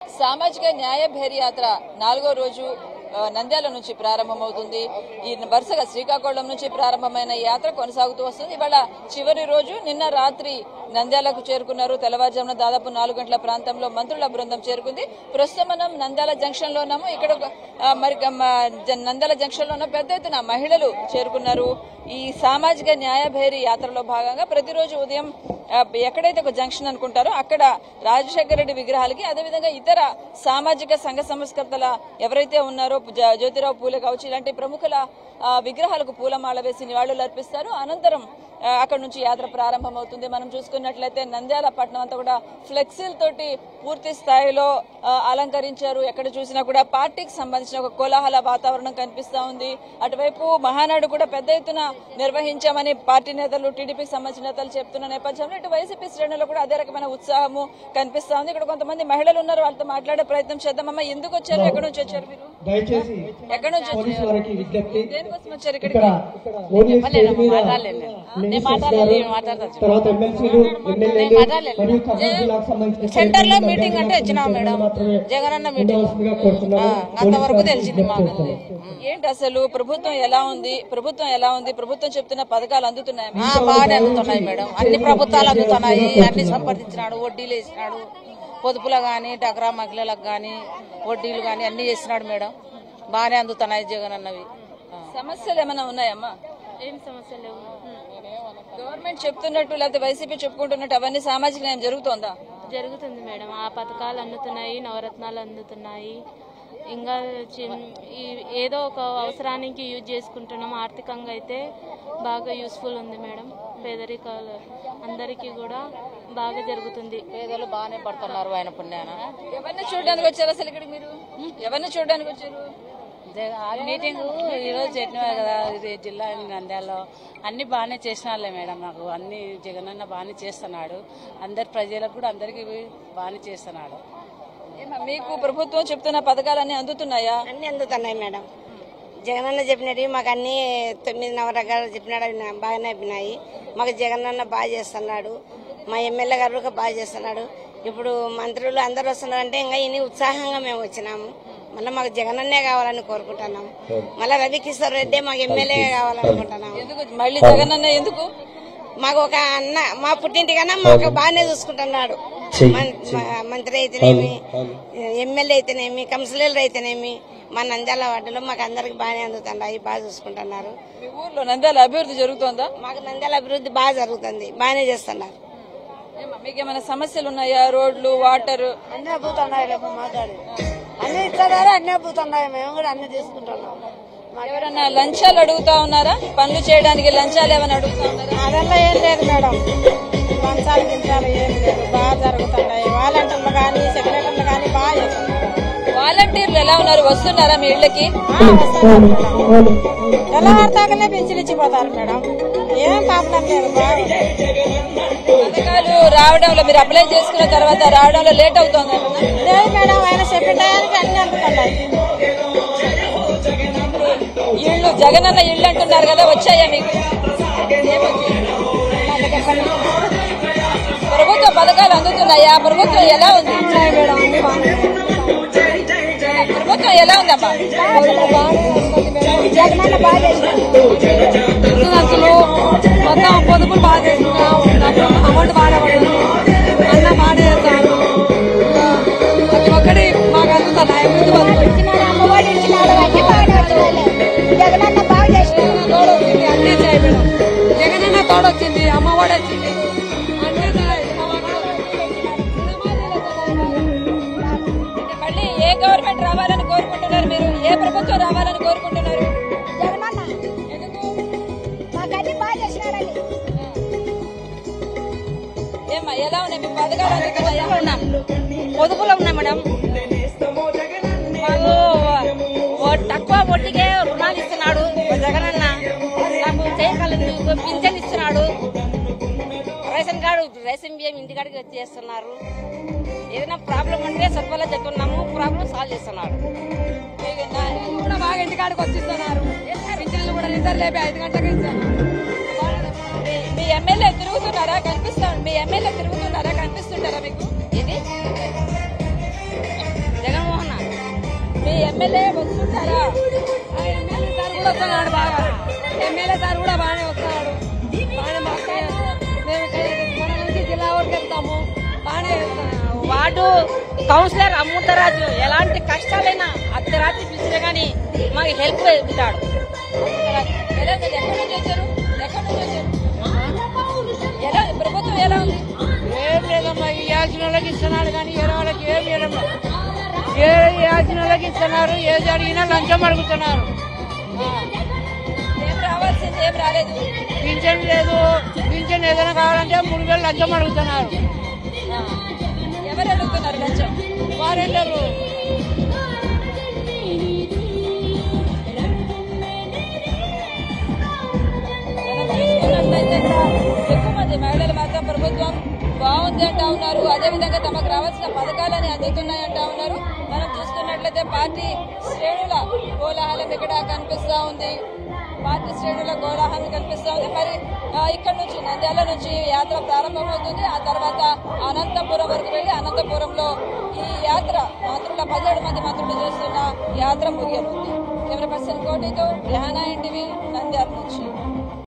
సామాజిక న్యాయ భేరి యాత్ర నాలుగో రోజు ఆ, నంద్యాల నుంచి ప్రారంభమవుతుంది ఈ వరుసగా శ్రీకాకుళం నుంచి ప్రారంభమైన ఈ యాత్ర కొనసాగుతూ వస్తుంది ఇవాళ చివరి రోజు నిన్న రాత్రి నంద్యాలకు చేరుకున్నారు తెల్లవారుజామున దాదాపు నాలుగు గంటల ప్రాంతంలో మంత్రుల బృందం చేరుకుంది ప్రస్తుతం మనం నంద్యాల జంక్షన్ లో ఉన్నాము ఇక్కడ ఒక, ఆ, మరి గ- మ- జ- నంద్యాల జంక్షన్ లో ఉన్న పెద్ద ఎత్తున మహిళలు చేరుకున్నారు ఈ సామాజిక న్యాయ భేరి యాత్రలో భాగంగా ప్రతిరోజు ఉదయం ఆ, ఎక్కడైతే ఒక జంక్షన్ అనుకుంటారో అక్కడ రాజశేఖర రెడ్డి విగ్రహాలకి అదేవిధంగా ఇతర సామాజిక సంఘ సంస్కర్తల ఎవరైతే ఉన్నారో జ- జ్యోతిరావు పూలే కావచ్చు ఇలాంటి ప్రముఖుల ఆ, విగ్రహాలకు పూలమాల వేసి నివాళులు అర్పిస్తారు అనంతరం ఆ, అక్కడ నుంచి యాత్ర ప్రారంభమవుతుంది మనం చూసుకున్నట్లయితే నంద్యాల పట్టణం అంతా కూడా ఫ్లెక్సీల తోటి పూర్తి స్థాయిలో ఆ, అలంకరించారు ఎక్కడ చూసినా కూడా పార్టీకి సంబంధించిన ఒక కోలాహల వాతావరణం కనిపిస్తా ఉంది అటువైపు మహానాడు కూడా పెద్ద ఎత్తున నిర్వహించామని పార్టీ నేతలు టీడీపీకి సంబంధించిన నేతలు చెప్తున్న నేపథ్యంలో ఇటు వైసీపీ శ్రేణుల్లో కూడా అదే రకమైన ఉత్సాహము కనిపిస్తా ఉంది ఇక్కడ కొంతమంది మహిళలు ఉన్నారు వాళ్ళతో మాట్లాడే ప్రయత్నం చేద్దామమ్మా ఎందుకు వచ్చారు ఎక్కడి నుంచి వచ్చారు మీరు దయచేసి ఎక్కడి నుంచి పోలీసు వచ్చారు వారికి విజ్ఞప్తి దేనికోసం వచ్చారు ఇక్కడ ఇక్కడికి ఓడిఎస్ స్టేజ్ మీద మినిస్టర్స్ గారు, తర్వాత ఎమ్మెల్సీలు ఎమ్మెల్యేలు మరియు ఖమ్మం జిల్లాకు సంబంధించిన సెంటర్ లో చైర్మన్లు, మీటింగ్ అంటే వచ్చినాం చైర్మన్లు మేడం మాత్రమే జగనన్న మీటింగ్ ఉండవలసిందిగా కోరుతున్నాము. అంతవరకు పోలీసు తెలిసింది వారికి మాకు విజ్ఞప్తి చేస్తున్నాం. ఏంటి అసలు ప్రభుత్వం ఎలా ఉంది ప్రభుత్వం ఎలా ఉంది ప్రభుత్వం చెప్తున్న పథకాలు అందుతున్నాయా మీకు? ఆ, బాగానే అందుతున్నాయి మేడం అన్ని ప్రభుత్వాలు అందుతున్నాయి అన్ని సంపాదించినాడు వడ్డీలు వేసినాడు పొదుపులు గాని డగ్రా మహిళలకు గాని వడ్డీలు గాని అన్ని చేసినాడు మేడం బాగానే అందుతున్నాయి జగన్ అన్నవి ఆ. సమస్యలు ఏమైనా ఉన్నాయమ్మా ఏం సమస్య లేవు గవర్నమెంట్ చెప్తున్నట్టు లేకపోతే వైసీపీ చెప్పుకుంటున్నట్టు అవన్నీ సామాజిక న్యాయం జరుగుతోందా జరుగుతుంది మేడం ఆ పథకాలు అందుతున్నాయి నవరత్నాలు అందుతున్నాయి ఇంకా చిన్- ఈ- ఏదో ఒక అవసరానికి యూజ్ చేసుకుంటున్నాం ఆర్థికంగా అయితే బాగా యూస్ఫుల్ ఉంది మేడం పేదరికాలు అందరికీ కూడా బాగా జరుగుతుంది పేదలు బాగానే పడుతున్నారు ఆయన పుణ్యాన ఎవరిని చూడడానికి వచ్చారు అసలు ఇక్కడ మీరు ఎవరిని చూడడానికి వచ్చారు జగ- ఆ మీటింగ్ ఈరోజు చెప్పినారు కదా ఇది జిల్లా నంద్యాలలో అన్ని బాగానే చేసినారులే మేడం నాకు అన్ని జగనన్న బాగానే చేస్తున్నాడు అందరి ప్రజలకు కూడా అందరికి బాగానే చేస్తున్నాడు ఏమ్మా, మీకు ప్రభుత్వం చెప్తున్న పథకాలన్నీ అందుతున్నాయా అన్ని అందుతున్నాయి మేడం జగనన్న చెప్పినవి మాకు అన్ని తొమ్మిది నవరకాలు చెప్పినాడు అవి నా- బాగానే అయిపోయినాయి మాకు జగనన్న బాగా చేస్తున్నాడు మా ఎమ్మెల్యే గారు కూడా బాగా చేస్తున్నాడు ఇప్పుడు మంత్రులు అందరు వస్తున్నారంటే ఇంకా ఇన్ని ఉత్సాహంగా మేము వచ్చినాము మళ్ళీ మాకు జగనన్నే కావాలని కోరుకుంటున్నాము మళ్ళీ రవికిషోర్ రెడ్డి మాకు ఎమ్మెల్యే కావాలనుకుంటున్నాము ఎందుకు మళ్ళీ జగన్ అన్న ఎందుకు మాకు ఒక అన్న మా పుట్టింటి కన్నా మాకు బాగానే చూసుకుంటున్నాడు మం- మ- మంత్రి అయితేనేమి ఎమ్మెల్యే అయితేనేమి కౌన్సిలర్లు అయితేనేమి మా నంద్యాల వార్డులో మాకు అందరికి బాగానే అందుతున్నాయి బాగా చూసుకుంటున్నారు మీ ఊర్లో నంద్యాల అభివృద్ధి జరుగుతోందా మాకు నంద్యాల అభివృద్ధి బాగా జరుగుతుంది బాగానే చేస్తున్నారు ఏమ్మా, మీకేమైనా సమస్యలు ఉన్నాయా రోడ్లు వాటర్ అన్నీ అబ్బుతున్నాయి మాట్లాడి అన్ని ఇస్తున్నారు అన్ని అబ్బుతున్నాయి మేము కూడా అన్ని తీసుకుంటున్నాం ఎవరన్నా లంచాలు అడుగుతా ఉన్నారా పనులు చేయడానికి లంచాలు ఏమైనా అడుగుతా ఉన్నారా అదల్లా ఏం లేదు మేడం లంచాలు గించాలు ఏం లేదు బాగా జరుగుతున్నాయి వాలంటీర్లు కానీ సెక్రటరీలు కానీ బాగా చేస్తున్నారు వాలంటీర్లు ఎలా ఉన్నారు వస్తున్నారా మీ ఇళ్ళకి ఎలా ఆడతాకనే పెంచులు ఇచ్చిపోతారు మేడం ఏం ప్రాబ్లం లేదు బాగా పథకాలు రావడంలో మీరు అప్లై చేసుకున్న తర్వాత రావడంలో లేట్ అవుతుంది లేదు మేడం ఆయన చెప్పిన టయానికి అన్ని అందుతున్నాయి ఇళ్ళు జగనన్న ఇళ్ళు అంటున్నారు కదా వచ్చాయా మీకు ప్రభుత్వ పథకాలు అందుతున్నాయా ప్రభుత్వం ఎలా ఉంది ప్రభుత్వం ఎలా ఉందమ్మా జగనన్న బాగా చేసినాడు మొత్తం పొదుపులు బాగా చేస్తున్నాం అమౌంట్ బాగా పడుతుంది అన్న బాగా చేస్తారు ప్రతి ఒక్కటి మాకు అందుతున్నాయి ముందు ఇచ్చినాడు అమ్మఒడి ఇచ్చినాడు అన్ని బాగా వచ్చినాయి జగనన్న బాగా చేసినాడు తోడు వచ్చింది అన్నీ చేయడం జగనన్న తోడు వచ్చింది అమ్మ ఒడి వచ్చింది అన్నీ చేయాలి. మళ్ళీ ఏ గవర్నమెంట్ రావాలని కోరుకుంటున్నారు మీరు ఏ ప్రభుత్వం రావాలని కోరుకుంటున్నారు జగనన్న ఎందుకు మాకు అన్ని బాగా చేసినాడని ఏమ్మా ఎలా ఉన్నాయి మీ పథకాలు అందుతున్నాయా పొదుపులో ఉన్నాయి మేడం మాకు ఓ- తక్కువ వడ్డీకే రుణాలు ఇస్తున్నాడు జగనన్న నాకు చేయగలదు పింఛన్ ఇస్తున్నాడు రేషన్ కార్డు రేషన్ బియ్యం ఇంటికాడికి వచ్చేస్తున్నారు ఏదైనా ప్రాబ్లం ఉంటే సర్వలో చెప్తున్నాము ప్రాబ్లం సాల్వ్ చేస్తున్నారు కూడా బాగా ఇంటికాడికి వచ్చిస్తున్నారు పింఛన్లు కూడా నిద్ర లేపి ఐదు గంటలకు ఇస్తున్నారు మీ- మీ ఎమ్మెల్యే తిరుగుతున్నారా కనిపిస్తా మీ ఎమ్మెల్యే తిరుగుతున్నారా కనిపిస్తుంటారా మీకు ఇది ఎమ్మెల్యే వస్తుంటారా ఎమ్మెల్యే సార్ కూడా వస్తున్నాడు బాగా ఎమ్మెల్యే సార్ కూడా బాగానే వస్తున్నాడు బాగానే మాకు మేము ఇక్కడ మన నుంచి జిల్లా వరకు వెళ్తాము బాగానే వెళ్తున్నాము. వార్డు కౌన్సిలర్ అమృతరాజు ఎలాంటి కష్టాలైనా అర్ధరాత్రి పిలిచినా కానీ మాకు హెల్ప్ ఉంటాడు ఎలా ఉంది? ఎక్కడి నుంచి వచ్చారు ఎక్కడి నుంచి వచ్చారు ఎలా ప్రభుత్వం ఎలా ఉంది ఏం లేదమ్మా ఈ యాసిన వాళ్ళకి ఇస్తున్నారు కానీ వేరే వాళ్ళకి ఏం లేదమ్మా ఏ యాసిన వాళ్ళకి ఇస్తున్నారు ఏది అడిగినా లంచం అడుగుతున్నారు ఏం రావాల్సింది ఏం రాలేదు పింఛన్ లేదు పింఛన్ ఏదైనా కావాలంటే మూడు వేలు లంచం అడుగుతున్నారు ఆ. ఎవరు అడుగుతున్నారు లంచం వారెంటారు మనం చూసుకున్నట్లయితే ఇక్కడ ఎక్కువ మంది మహిళలు మాత్రం ప్రభుత్వం బాగుంది అంటా ఉన్నారు అదేవిధంగా తమకు రావాల్సిన పథకాలని అందుతున్నాయి అంటా ఉన్నారు మనం చూసుకున్నట్లయితే పార్టీ శ్రేణుల కోలాహలం ఇక్కడ కనిపిస్తా ఉంది పార్టీ శ్రేణుల కోలాహలం కనిపిస్తా ఉంది మరి ఆ, ఇక్కడ నుంచి నంద్యాల నుంచి యాత్ర ప్రారంభమవుతుంది ఆ తర్వాత అనంతపురం వరకు వెళ్లి అనంతపురంలో ఈ యాత్ర మంత్రుల పదిహేడు మంది మంత్రులు చేస్తున్న యాత్ర ముగియనుంది కెమెరా పర్సన్ కోటితో రెహానా ఎన్టీవీ నంద్యాల నుంచి